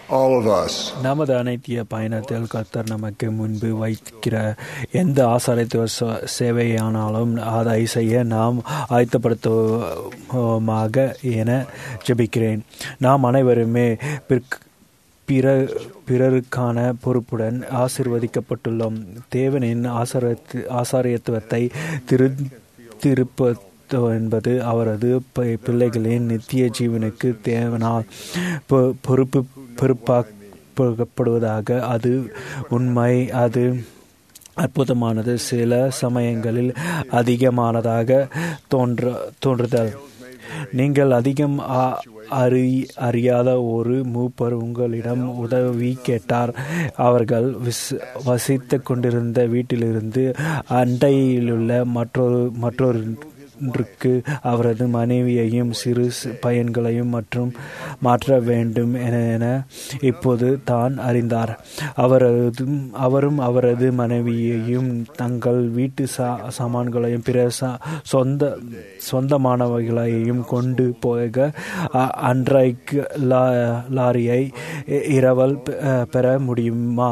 all of us. நமது அனைத்திய பயணத்தில் கர்த்தர் நமக்கு முன்பு வைக்கிற எந்த ஆசாரியத்துவ ச- சேவையானாலும் அதை செய்ய நாம் ஆயத்தப்படுத்துவோமாக என ஜெபிக்கிறேன் நாம் அனைவருமே பிற் பிற பிறருக்கான பொறுப்புடன் ஆசிர்வதிக்கப்பட்டுள்ளோம் தேவனின் ஆசாரத்து ஆசாரியத்துவத்தை திரு திருப்ப என்பது அவரது பி- பிள்ளைகளின் நித்திய ஜீவனுக்கு தேவனால் பொ- பொறுப்பு பொறுப்பாக்கப்படுவதாக அது உண்மை அது அற்புதமானது சில சமயங்களில் அதிகமானதாக தோன்ற தோன்றுதல் நீங்கள் அதிகம் அ- அறி அறியாத ஒரு மூப்பர் உங்களிடம் உதவி கேட்டார் அவர்கள் விஸ் வசித்து கொண்டிருந்த வீட்டிலிருந்து அண்டையிலுள்ள மற்றொரு மற்றொருக்கு அவரது மனைவியையும் சிறு சி- பையன்களையும் மற்றும் மாற்ற வேண்டும் என என இப்போது தான் அறிந்தார் அவரது அவரும் அவரது மனைவியையும் தங்கள் வீட்டு சா சாமான்களையும் பிற சா- சொந்த சொந்தமானவைகளையும் கொண்டு போக அ- அன்றைக்கு லா- லாரியை இ- இரவல் பெ- பெற முடியுமா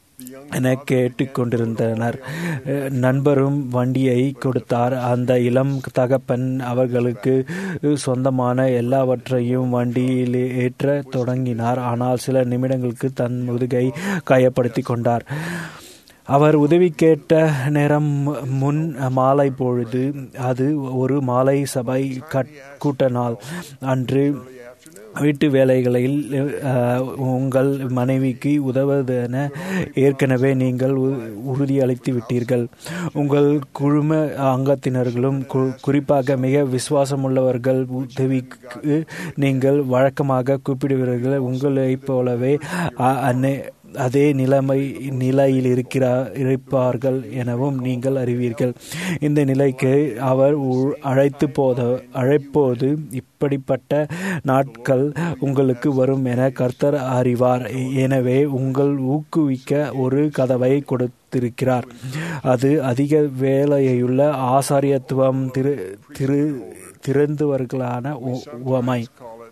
என கேட்டுக்கொண்டிருந்தனர் அஹ் நண்பரும் வண்டியை கொடுத்தார் அந்த இளம் தகப்பன் அவர்களுக்கு சொந்தமான எல்லாவற்றையும் வண்டியில் ஏற்ற தொடங்கினார் ஆனால் சில நிமிடங்களுக்கு தன் முதுகை காயப்படுத்தி கொண்டார் அவர் உதவி கேட்ட நேரம் முன் மாலை பொழுது அது ஒரு மாலை சபை கட்- கூட்ட நாள் அன்று வீட்டு வேலைகளில் அஹ், உங்கள் மனைவிக்கு உதவுவதென ஏற்கனவே நீங்கள் உ- உறுதியளித்து விட்டீர்கள் உங்கள் குழும அங்கத்தினர்களும் கு- குறிப்பாக மிக விசுவாசமுள்ளவர்கள் உதவிக்கு நீங்கள் வழக்கமாக கூப்பிடுவீர்கள் உங்களைப் போலவே அ- அன்னை அதே நிலைமை நிலையில் இருக்கிறார் இருப்பார்கள் எனவும் நீங்கள் அறிவீர்கள் இந்த நிலைக்கு அவர் உ- அழைத்து போத அழைப்போது இப்படிப்பட்ட நாட்கள் உங்களுக்கு வரும் என கர்த்தர் அறிவார் எனவே உங்கள் ஊக்குவிக்க ஒரு கதவை கொடுத்திருக்கிறார் அது அதிக வேலையுள்ள ஆசாரியத்துவம் திரு திரு திறந்தவர்களான உ- உவமை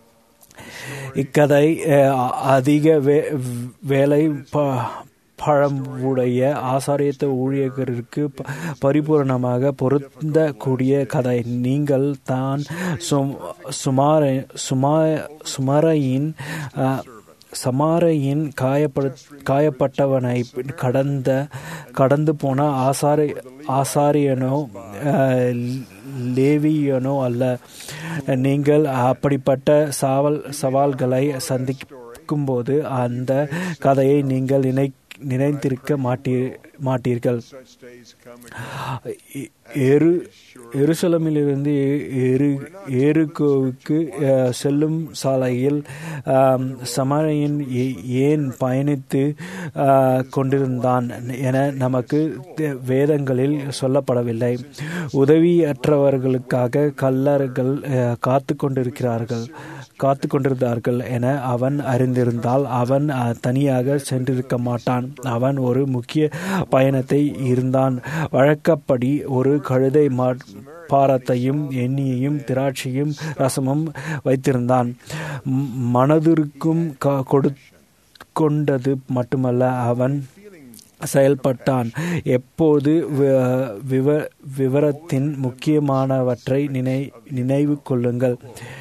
இக்கதை அஹ், அதிக வே- வேலை ப- பழமுடைய ஆசாரியத்த ஊழியர்களுக்கு ப- பரிபூரணமாக பொருந்தக்கூடிய கதை நீங்கள் தான் சும்- சுமார சுமா சுமரையின் அஹ், சமாரையின் காயப்படு காயப்பட்டவனை கடந்த கடந்து போன ஆசாரி ஆசாரியனோ அஹ், லேவியனோ அல்ல நீங்கள் அப்படிப்பட்ட சாவல் சவால்களை சந்திக்கும்போது அந்த கதையை நீங்கள் நினை நினைத்திருக்க மாட்டீ மாட்டீர்கள் Such days come எ- எரு எருசலமிலிருந்து எரு ஏருகோவுக்கு அஹ், செல்லும் சாலையில் ஆம், சமாரியன் ஏ- ஏன் பயணித்து ஆஹ், கொண்டிருந்தான் என நமக்கு தே- வேதங்களில் சொல்லப்படவில்லை உதவியற்றவர்களுக்காக கல்லர்கள் அஹ், காத்து கொண்டிருக்கிறார்கள் காத்து கொண்டிருந்தார்கள் என அவன் அறிந்திருந்தால் அவன் அஹ், தனியாக சென்றிருக்க மாட்டான் அவன் ஒரு முக்கிய பயணத்தை இருந்தான் வழக்கப்படி ஒரு கழுதை மா பாரத்தையும் எண்ணெயையும் திராட்சையும் ரசமும் வைத்திருந்தான் ம- மனதிற்கும் க- கொடு கொண்டது மட்டுமல்ல அவன் செயல்பட்டான் எப்போது வி- விவ- விவரத்தின் முக்கியமானவற்றை நினை நினைவு கொள்ளுங்கள்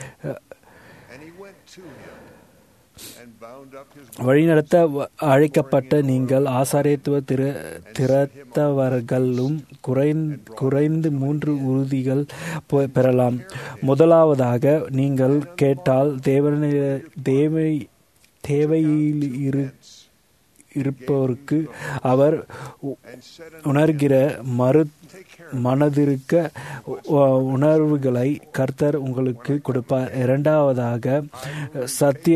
and he went to him and bound up his வழிநடத்த வ- அழைக்கப்பட்ட நீங்கள் ஆசாரியத்துவ திற திறத்தவர்களும் குறைந்து குறைந்து மூன்று உறுதிகள் பெ- பெறலாம் முதலாவதாக நீங்கள் கேட்டால் தேவனி தேவை தேவையில் இரு இருப்பவருக்கு அவர் உ- உணர்கிற மறு மனதிருக்க உ- உணர்வுகளை கர்த்தர் உங்களுக்கு கொடுப்பார் இரண்டாவதாக சத்திய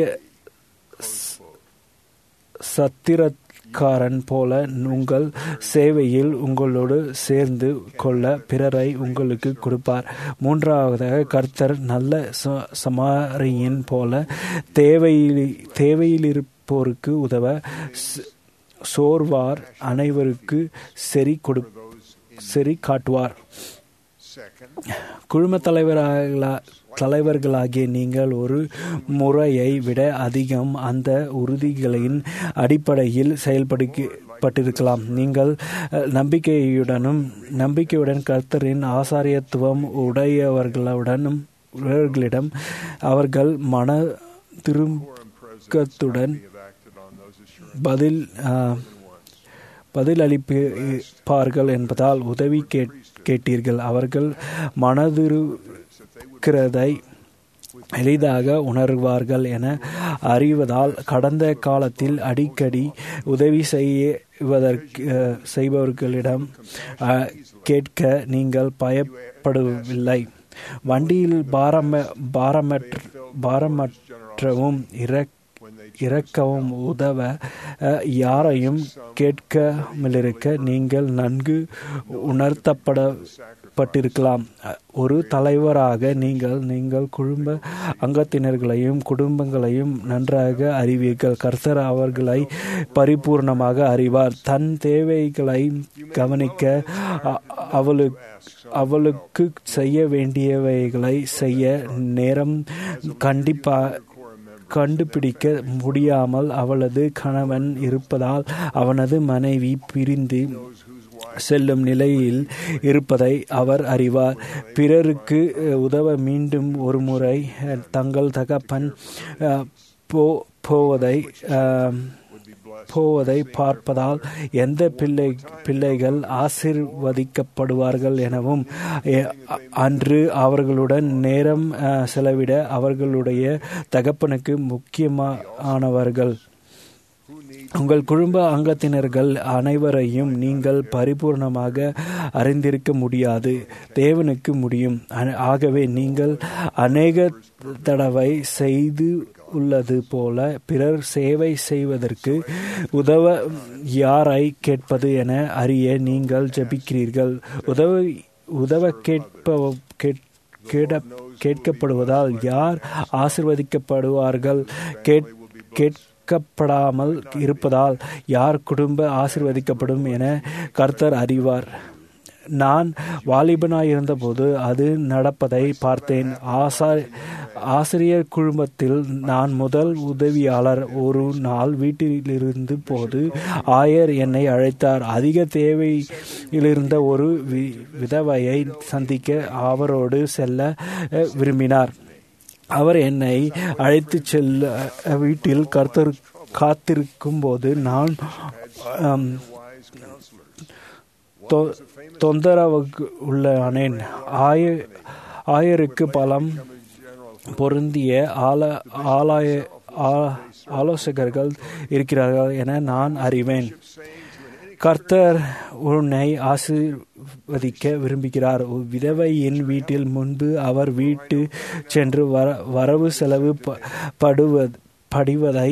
சத்திரக்காரன் போல உங்கள் சேவையில் உங்களோடு சேர்ந்து கொள்ள பிறரை உங்களுக்கு கொடுப்பார் மூன்றாவதாக கர்த்தர் நல்ல ச- சமாரியின் போல தேவையில் தேவையில் இருப்போருக்கு உதவ ஸ்- சோர்வார் அனைவருக்கு செறி கொடு செறி காட்டுவார் second குழும தலைவர்களா தலைவர்களாகிய நீங்கள் ஒரு முறையை விட அதிகம் அந்த உறுதிகளின் அடிப்படையில் செயல்படுத்தப்பட்டிருக்கலாம் நீங்கள் அஹ், நம்பிக்கையுடனும் நம்பிக்கையுடன் கர்த்தரின் ஆசாரியத்துவம் உடையவர்களுடனும் உடையவர்களிடம் அவர்கள் மன திருக்கத்துடன் have acted on those assurances. பதில் அஹ், பதிலளிப்பார்கள் என்பதால் உதவி கேட்- கேட்டீர்கள் அவர்கள் மனதிருக்கிறதை எளிதாக உணர்வார்கள் என அறிவதால் கடந்த காலத்தில் அடிக்கடி உதவி செய்வதற்கு அஹ், செய்பவர்களிடம் அஹ், கேட்க நீங்கள் பயப்படவில்லை வண்டியில் பாரம பாரமற்ற பாரமற்றவும் இறக் இறக்கவும் உதவ அஹ், யாரையும் கேட்காமலிருக்க நீங்கள் நன்கு உணர்த்தப்படப்பட்டிருக்கலாம் அஹ், ஒரு தலைவராக நீங்கள் நீங்கள் குடும்ப அங்கத்தினர்களையும் குடும்பங்களையும் நன்றாக அறிவீர்கள் கர்த்தர் அவர்களை பரிபூர்ணமாக அறிவார் தன் தேவைகளை கவனிக்க அ- அவளுக்கு அவளுக்கு செய்ய வேண்டியவைகளை செய்ய நேரம் கண்டிப்பா கண்டுபிடிக்க முடியாமல் அவளது கணவன் இருப்பதால் அவனது மனைவி பிரிந்து செல்லும் நிலையில் இருப்பதை அவர் அறிவார் பிறருக்கு அஹ், உதவ மீண்டும் ஒருமுறை அஹ், தங்கள் தகப்பன் அஹ், போ போவதை அஹ், போவதை பார்ப்பதால் எந்த பிள்ளை பிள்ளைகள் ஆசிர்வதிக்கப்படுவார்கள் எனவும் எ- அன்று அவர்களுடன் நேரம் அஹ், செலவிட அவர்களுடைய தகப்பனுக்கு முக்கியமானவர்கள் உங்கள் குடும்ப அங்கத்தினர்கள் அனைவரையும் நீங்கள் பரிபூர்ணமாக அறிந்திருக்க முடியாது தேவனுக்கு முடியும் அ- ஆகவே நீங்கள் அநேக தடவை செய்து உள்ளது போல பிறர் சேவை செய்வதற்கு உதவ யாரை கேட்பது என அறிய நீங்கள் ஜெபிக்கிறீர்கள் உதவ உதவ கேட்ப கேட்- கேட- கேட்கப்படுவதால் யார் ஆசிர்வதிக்கப்படுவார்கள் கேட் கேட்கப்படாமல் இருப்பதால் யார் குடும்ப ஆசிர்வதிக்கப்படும் என கர்த்தர் அறிவார் நான் வாலிபனாய் இருந்தபோது அது நடப்பதை பார்த்தேன் ஆசா ஆசிரியர் குழுமத்தில் நான் முதல் உதவியாளர் ஒரு நாள் வீட்டிலிருந்து போது ஆயர் என்னை அழைத்தார் அதிக தேவையிலிருந்த ஒரு வி- விதவையை சந்திக்க அவரோடு செல்ல அஹ், விரும்பினார் அவர் என்னை அழைத்து செல்ல அஹ், வீட்டில் கர்த்தர் காத்திருக்கும் போது நான் ஆம், தொ- தொந்தரவுக்கு உள்ளானேன் ஆய ஆயருக்கு பலம் பொருந்திய ஆல ஆலாய ஆ- ஆலோசகர்கள் இருக்கிறார்கள் என நான் அறிவேன் கர்த்தர் உன்னை ஆசீர்வதிக்க விரும்புகிறார் ஒரு விதவையின் வீட்டில் முன்பு அவர் வீட்டு சென்று வர வரவு செலவு ப- படுவ படிவதை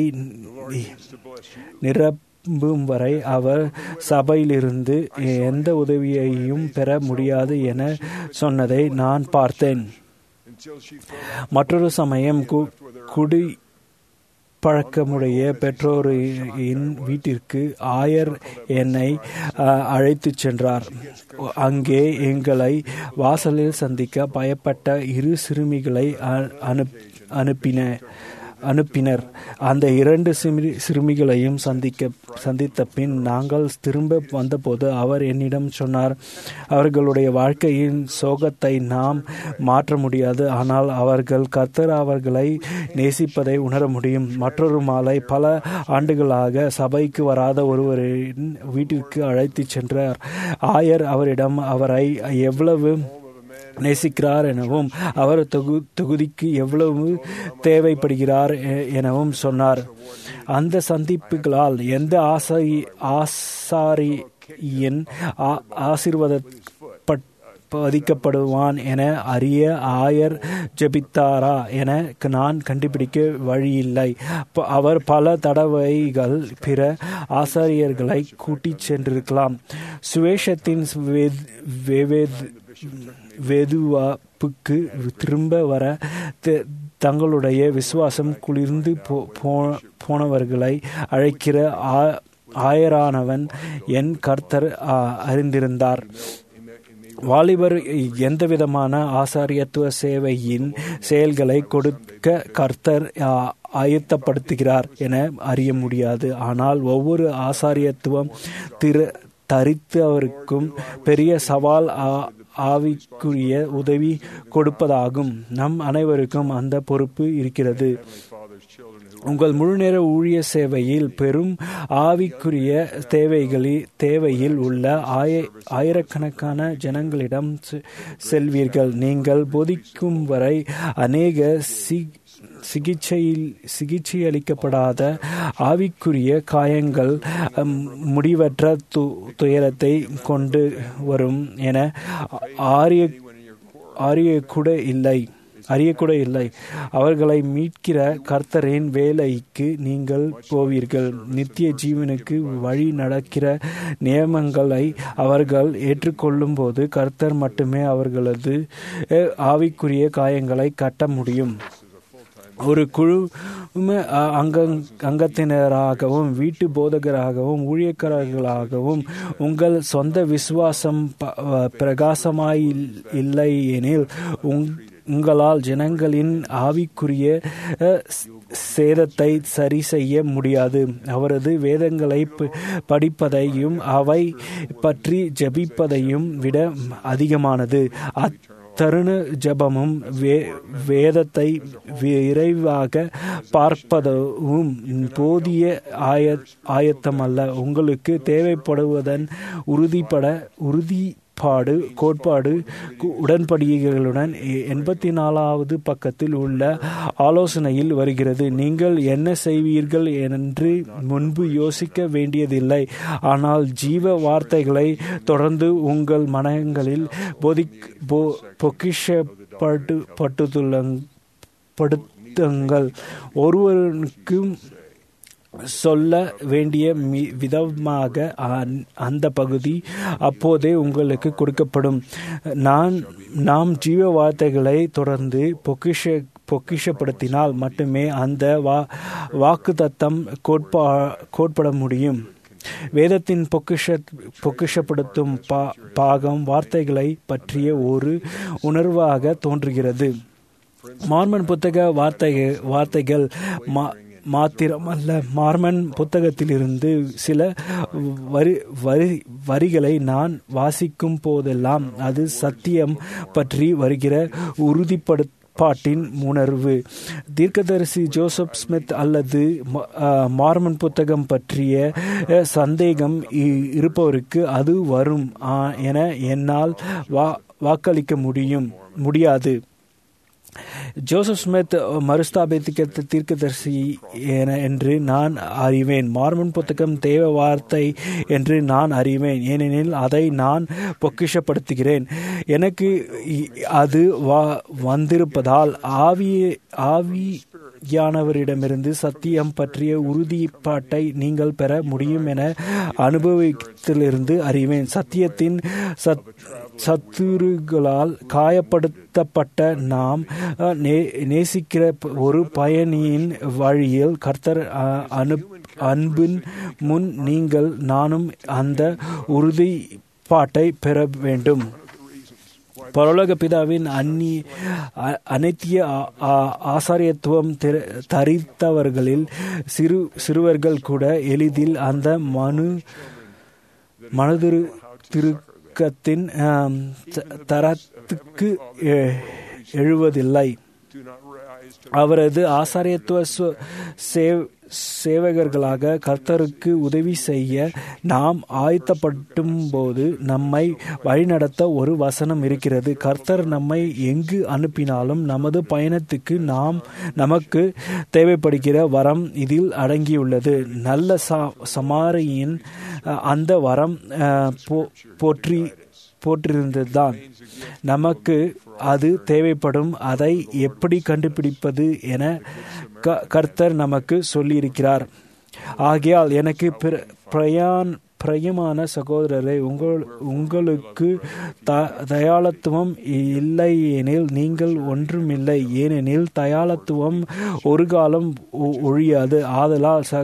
நிரப்பும் வரை அவர் சபையிலிருந்து எந்த உதவியையும் பெற முடியாது என சொன்னதை நான் பார்த்தேன் மற்றொரு சமயம் கு- குடி பழக்கமுடைய பெற்றோரின் வீட்டிற்கு ஆயர் என்னை அஹ், அழைத்துச் சென்றார் அங்கே எங்களை வாசலில் சந்திக்க பயப்பட்ட இரு சிறுமிகளை அ- அனுப் அனுப்பின அனுப்பினர் அந்த இரண்டு சிறுமி சிறுமிகளையும் சந்திக்க சந்தித்த பின் நாங்கள் திரும்ப வந்தபோது அவர் என்னிடம் சொன்னார் அவர்களுடைய வாழ்க்கையின் சோகத்தை நாம் மாற்ற முடியாது ஆனால் அவர்கள் கர்த்தர் அவர்களை நேசிப்பதை உணர முடியும் மற்றொரு மாலை பல ஆண்டுகளாக சபைக்கு வராத ஒருவரின் வீட்டிற்கு அழைத்துச் சென்றார் ஆயர் அவரிடம் அவரை எவ்வளவு நேசிக்கிறார் எனவும் அவர் தொகு தொகுதிக்கு எவ்வளவு தேவைப்படுகிறார் எ- எனவும் சொன்னார் அந்த சந்திப்புகளால் எந்த ஆசை ஆசாரியின் ஆ- ஆசீர்வாதப்பட் பதிக்கப்படுவான் என அறிய ஆயர் ஜெபித்தாரா என நான் கண்டுபிடிக்க வழியில்லை ப- அவர் பல தடவைகள் பிற ஆசாரியர்களை கூட்டிச் சென்றிருக்கலாம் சுவேஷத்தின் வே- வேவேத் வெதுவாப்புக்கு திரும்ப வர த- தங்களுடைய விசுவாசம் குளிர்ந்து போ- போ- போனவர்களை அழைக்கிற ஆ- ஆயரானவன் என் கர்த்தர் ஆ, அறிந்திருந்தார் வாலிபர் எந்தவிதமான ஆசாரியத்துவ சேவையின் செயல்களை கொடுக்க கர்த்தர் ஆ, ஆயத்தப்படுத்துகிறார் என அறிய முடியாது ஆனால் ஒவ்வொரு ஆசாரியத்துவம் திரு தரித்தவருக்கும் பெரிய சவால் ஆ- ஆவிக்குரிய உதவி கொடுப்பதாகும் நம் அனைவருக்கும் அந்த பொறுப்பு இருக்கிறது Father's children who உங்கள் முழுநேர ஊழிய சேவையில் பெரும் ஆவிக்குரிய தேவைகளில் தேவையில் உள்ள ஆய ஆயிரக்கணக்கான ஜனங்களிடம் செ- செல்வீர்கள் நீங்கள் போதிக்கும் வரை அநேக சி சிகிச்சையில் சிகிச்சையளிக்கப்படாத ஆவிக்குரிய காயங்கள் அம், முடிவற்ற து துயரத்தை கொண்டு வரும் என ஆரிய அறியக்கூட இல்லை அறியக்கூட இல்லை அவர்களை மீட்கிற கர்த்தரின் வேலைக்கு நீங்கள் போவீர்கள் நித்திய ஜீவனுக்கு வழி நடக்கிற நியமங்களை அவர்கள் ஏற்றுக்கொள்ளும் போது கர்த்தர் மட்டுமே அவர்களது அஹ், ஆவிக்குரிய காயங்களை கட்ட முடியும் ஒரு குழு அங்க அங்கத்தினராகவும் வீட்டு போதகராகவும் ஊழியக்காரர்களாகவும் உங்கள் சொந்த விசுவாசம் ப- பிரகாசமாய் இல்லை எனில் உங் உங்களால் ஜனங்களின் ஆவிக்குரிய அஹ், சேதத்தை சரி செய்ய முடியாது அவரது வேதங்களை ப- படிப்பதையும் அவை பற்றி ஜெபிப்பதையும் விட அதிகமானது அத் தருண ஜபமும் வே வேதத்தை விரைவாக பார்ப்பதும் போதிய ஆய ஆயத்தமல்ல உங்களுக்கு தேவைப்படுவதன் உறுதிப்பட உறுதிப்பாடு கோட்பாடு கு- உடன்படிக்கைகளுடன் எ- எண்பத்தி நாலாவது பக்கத்தில் உள்ள ஆலோசனையில் வருகிறது நீங்கள் என்ன செய்வீர்கள் என்று முன்பு யோசிக்க வேண்டியதில்லை ஆனால் ஜீவ வார்த்தைகளை தொடர்ந்து உங்கள் மனங்களில் போதி போ பொக்கிஷப்பட்டு பட்டுதுள்ளங் படுத்துங்கள் ஒருவருக்கும் சொல்ல வேண்டிய மி- விதமாக அந்- அந்த பகுதி அப்போதே உங்களுக்கு கொடுக்கப்படும் நான் நாம் ஜீவ வார்த்தைகளை தொடர்ந்து பொக்கிஷ பொக்கிஷப்படுத்தினால் மட்டுமே அந்த வா வாக்குத்தத்தம் கோட்பா கோட்பட முடியும் வேதத்தின் பொக்கிஷ பொக்கிஷப்படுத்தும் பா பாகம் வார்த்தைகளை பற்றிய ஒரு உணர்வாக தோன்றுகிறது மார்மன் புத்தக வார்த்தை வார்த்தைகள் மா- மாத்திரமல்ல மார்மன் புத்தகத்திலிருந்து சில வரி வரி வரிகளை நான் வாசிக்கும் போதெல்லாம் அது சத்தியம் பற்றி வருகிற உறுதிப்படுத்த பாட்டின் உணர்வு தீர்க்கதரிசி ஜோசப் ஸ்மித் அல்லது ம- ஆ, மார்மன் புத்தகம் பற்றிய அ, சந்தேகம் இ- இருப்பவருக்கு அது வரும் ஆ, என என்னால் வா வாக்களிக்க முடியும் முடியாது ஜோசப் ஸ்மித் மறுஸ்தாபித்த தீர்க்கதரிசி என என்று நான் அறிவேன் மார்மன் புத்தகம் தேவ வார்த்தை என்று நான் அறிவேன் ஏனெனில் அதை நான் பொக்கிஷப்படுத்துகிறேன் எனக்கு இ- அது வா வந்திருப்பதால் ஆவிய ஆவி யானவரிடமிருந்து சத்தியம் பற்றிய உறுதிப்பாட்டை நீங்கள் பெற முடியும் என அனுபவத்திலிருந்து அறிவேன் சத்தியத்தின் சத் சத்துருகளால் காயப்படுத்தப்பட்ட நாம் அஹ், நே- நேசிக்கிற ஒரு பயணியின் வழியில் கர்த்தர் அஹ், அனு அன்பின் முன் நீங்கள் நானும் அந்த உறுதிப்பாட்டை பெற வேண்டும் பரலோக பிதாவின் அந்நி அ- அனைத்திய ஆ- ஆ- ஆசாரியத்துவம் திரு- தரித்தவர்களில் சிறு சிறுவர்கள் கூட எளிதில் அந்த மனு மனதிரு திருக்கத்தின் ஆம், த- தரத்துக்கு எ- எழுவதில்லை do not rise to அவரது ஆசாரியத்துவ சு- சேவ் சேவகர்களாக கர்த்தருக்கு உதவி செய்ய நாம் ஆயத்தப்படும் போது நம்மை வழிநடத்த ஒரு வசனம் இருக்கிறது கர்த்தர் நம்மை எங்கு அனுப்பினாலும் நமது பயணத்துக்கு நாம் நமக்கு தேவைப்படுகிற வரம் இதில் அடங்கியுள்ளது நல்ல ச- சமாரியின் அஹ், அந்த வரம் அஹ், போ- போற்றி போற்றிருந்ததுதான் நமக்கு அது தேவைப்படும் அதை எப்படி கண்டுபிடிப்பது என க- கர்த்தர் நமக்கு சொல்லியிருக்கிறார் ஆகையால் எனக்கு பிர- பிரயான் பிரியமான சகோதரரை உங்கள் உங்களுக்கு த தயாளத்துவம் இல்லை எனில் நீங்கள் ஒன்றுமில்லை ஏனெனில் தயாளத்துவம் ஒரு காலம் ஒ- ஒழியாது ஆதலால் ச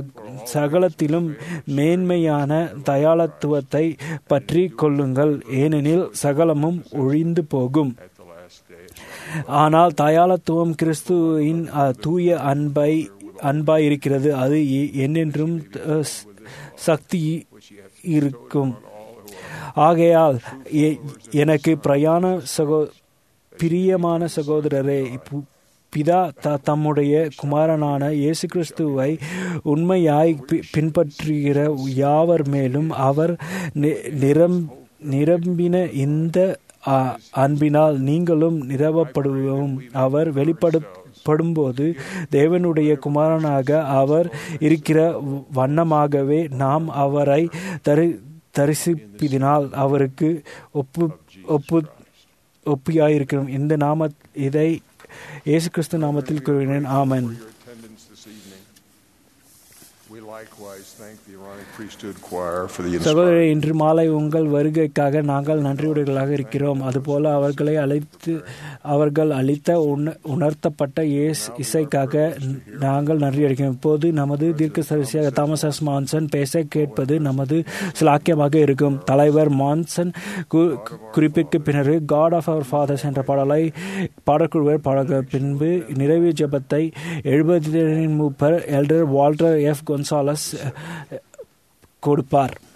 சகலத்திலும் மேன்மையான தயாளத்துவத்தை பற்றி கொள்ளுங்கள் ஏனெனில் சகலமும் ஒழிந்து போகும் at the last day. ஆனால் தயாளத்துவம் கிறிஸ்துவின் அஹ், தூய அன்பை அன்பாய் இருக்கிறது அது எ- என்னென்றும் அஹ், ஸ்- சக்தி இருக்கும் ஆகையால் எ- எனக்கு பிரயாண சகோ பிரியமான சகோதரரே பு- பிதா த தம்முடைய குமாரனான இயேசு கிறிஸ்துவை உண்மையாய் பி- பின்பற்றுகிற யாவர் மேலும் அவர் நி- நிரம் நிரம்பின இந்த அ- அன்பினால் நீங்களும் நிரவப்படுவோம் அவர் வெளிப்படுப்படும்போது தேவனுடைய குமாரனாக அவர் இருக்கிற வண்ணமாகவே நாம் அவரை தரி தரிசிப்பதினால் அவருக்கு ஒப்பு ஒப்பு ஒப்பியாயிருக்கிறோம் இந்த நாம இதை இயேசு கிறிஸ்து நாமத்தில் கூறினேன் ஆமென் For your attendance this evening. We likewise thank the Aaronic Priesthood Choir for the சகோதரர் inspiring இன்று மாலை உங்கள் வருகைக்காக நாங்கள் நன்றியுடையவர்களாக இருக்கிறோம் அதுபோல அவர்களை அழைத்து அவர்கள் அளித்த உண உணர்த்தப்பட்ட இயேஸ் இசைக்காக நாங்கள் நன்றி அடைக்கிறோம் இப்போது நமது தீர்க்க சரிசியாக தாமஸ் எஸ் மான்சன் பேச கேட்பது நமது சிலாக்கியமாக இருக்கும் தலைவர் மான்சன் கு- குறிப்பிற்கு பின்னர் காட் ஆஃப் அவர் ஃபாதர்ஸ் என்ற பாடலை பாடக்குழுவர் பாடக பின்பு நிறைவு ஜெபத்தை எழுபதின் மூப்பர் எல்டர் வால்டர் எஃப் கொன்சாலஸ் கொடுப்பார்